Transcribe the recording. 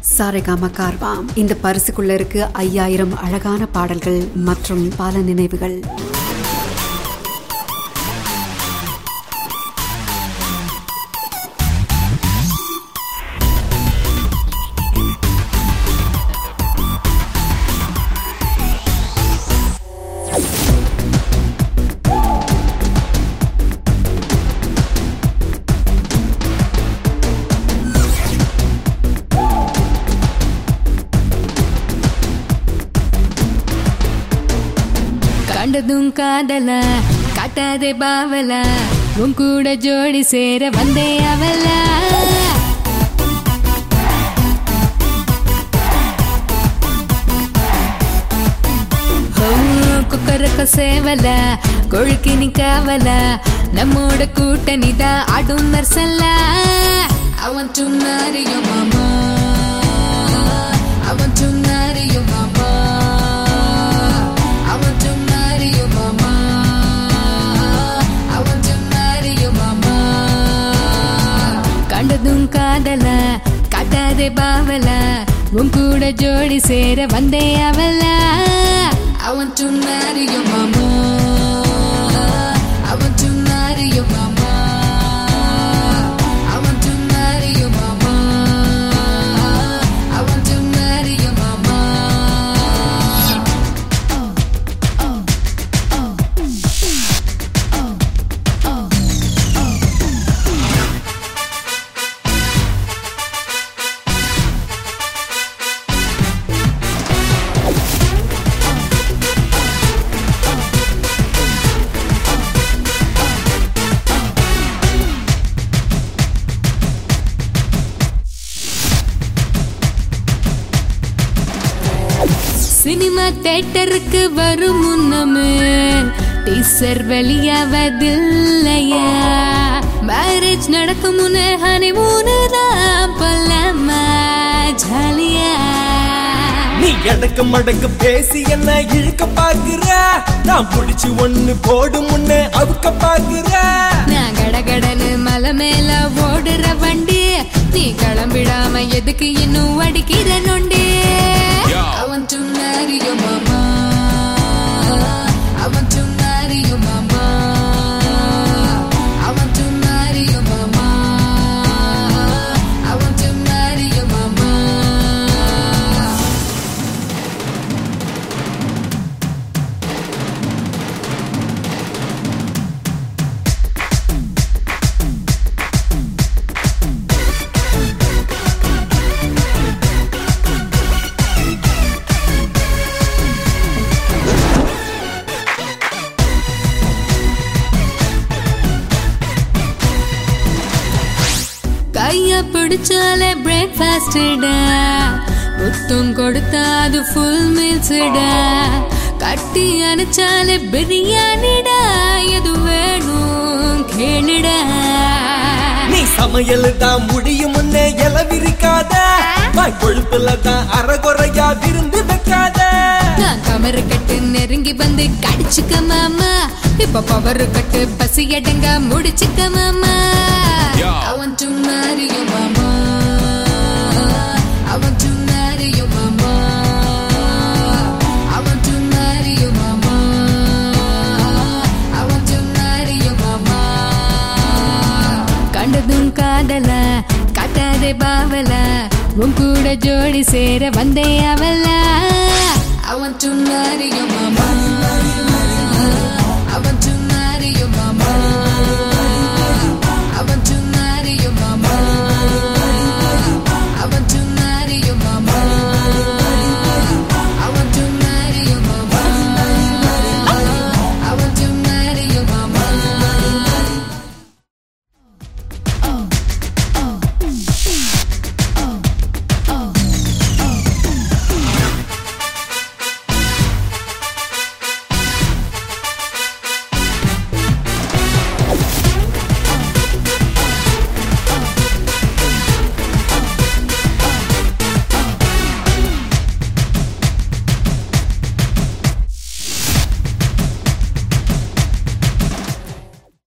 சாரேகாமா கார்வாம் இந்த பரிசுக்குள்ள இருக்கு ஐயாயிரம் அழகான பாடல்கள் மற்றும் பல நினைவுகள் கண்டதும் காதல காட்டாதே பாவல உன் கூட ஜோடி சேர வந்தே அவல குக்கரக்க சேவல கொழுக்கி நிக்காவல நம்மோட கூட்டணிதான் ஆடும் நர்சல்ல I want to marry your mama I want to marry your mama I want to marry your mama I want to marry your mama கண்டதும் காதல காட்டாதே பாவல உன் கூட ஜோடி சேர வந்தே அவல I want to marry your mama I want to marry your mama I want to marry your mama I want to marry your mama cinema தேட்டருக்கு வரும் முன்னமே teaser வெளியாவதில்லையா marriage நடக்கும் முன்னே ஹனிமூனு தான் பல்லம்மா ஜாலியா நீ எடக்கு மடக்கு பேசி என்ன இழுக்க பாக்குற நான் புடிச்சு ஒண்ணு போடும் முன்னே அவுக்க பாக்குற நான் கடகடன்னு மலை மேல ஓடுற வண்டி நீ கிளம்பிடாம எதுக்கு இன்னும் அடிக்கிற நொண்டி I want to marry your mama I want to marry your mama I want to marry your mama I want to marry your mama கைய பிடிச்சாலே பிரேக்ஃபாஸ்டா முத்தம் கொடுத்தா அது ஃபுல் மீல்ஸ்டா கட்டி அணைச்சாலே பிரியாணிடா எது வேணும் கேளுடா நீ சமையல் தான் முடியும் முன்னே இலவிருக்காத வாய் கொழுப்புல தான் அறகுறையா விருந்து வைக்காத நான் கமரு கட்டு நெருங்கி வந்து கடிச்சுக்க மாமா இப்ப பவர் கட்டு பசி அடங்க முடிச்சுக்க மாமா I want to marry your mama I want to marry your mama I want to marry your mama I want to marry your mama கண்டதும் காதல காட்டாதே பாவல உன் கூட ஜோடி சேர வந்தே அவல I want to marry your mama I want to